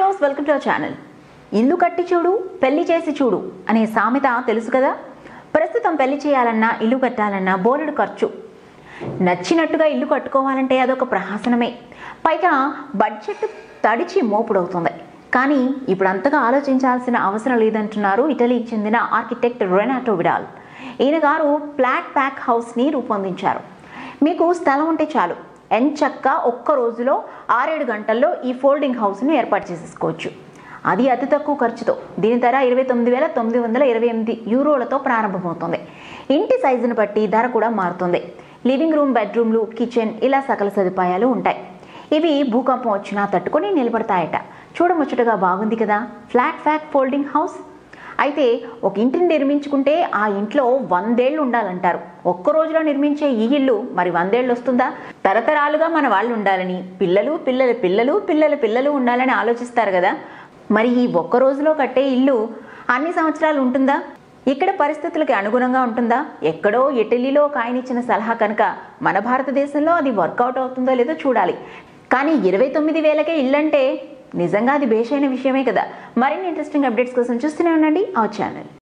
views welcome to our channel ఇల్లు కట్టి చూడు పెళ్లి చేసి చూడు అనే సామెత తెలుసు కదా ప్రస్తుతం పెళ్లి చేయాలన్నా ఇల్లు కట్టాలన్నా బోలెడు ఖర్చు నచ్చినట్టుగా ఇల్లు కట్టుకోవాలంటే అదొక ప్రహాసనమే పైగా బడ్జెట్ తడిచి మోపుడవుతుంది కానీ ఇప్పుడు అంతగా ఆలోచించాల్సిన అవసరం లేదంటున్నారు ఇటలీకి చెందిన ఆర్కిటెక్ట్ రెనాటో విడాల్ ఈయన గారు ఫ్లాట్ ప్యాక్ హౌస్ని రూపొందించారు మీకు స్థలం ఉంటే చాలు ఎంచక్క ఒక్క రోజులో ఆరేడు గంటల్లో ఈ ఫోల్డింగ్ హౌస్ను ఏర్పాటు చేసేసుకోవచ్చు అది అతి తక్కువ ఖర్చుతో దీని ధర ఇరవై తొమ్మిది వేల తొమ్మిది వందల ఇరవై ఎనిమిది యూరోలతో ప్రారంభమవుతుంది ఇంటి సైజును బట్టి ధర కూడా మారుతుంది లివింగ్ రూమ్ బెడ్రూమ్లు కిచెన్ ఇలా సకల సదుపాయాలు ఉంటాయి ఇవి భూకంపం వచ్చినా తట్టుకొని నిలబడతాయట చూడముచ్చటగా బాగుంది కదా ఫ్లాట్ ఫ్యాక్ ఫోల్డింగ్ హౌస్ అయితే ఒక ఇంటిని నిర్మించుకుంటే ఆ ఇంట్లో వందేళ్లు ఉండాలంటారు ఒక్క రోజులో నిర్మించే ఈ ఇల్లు మరి వందేళ్ళు వస్తుందా తరతరాలుగా మన వాళ్ళు ఉండాలని పిల్లలు పిల్లల పిల్లలు పిల్లల పిల్లలు ఉండాలని ఆలోచిస్తారు కదా మరి ఈ ఒక్క రోజులో కట్టే ఇల్లు అన్ని సంవత్సరాలు ఉంటుందా ఇక్కడ పరిస్థితులకి అనుగుణంగా ఉంటుందా ఎక్కడో ఇటలీలో ఒక ఆయన ఇచ్చిన సలహా కనుక మన భారతదేశంలో అది వర్కౌట్ అవుతుందో లేదో చూడాలి కానీ ఇరవై తొమ్మిది వేలకే ఇల్లంటే నిజంగా అది బేషైన విషయమే కదా మరిన్ని ఇంట్రెస్టింగ్ అప్డేట్స్ కోసం చూస్తూనే ఉండండి ఆ ఛానల్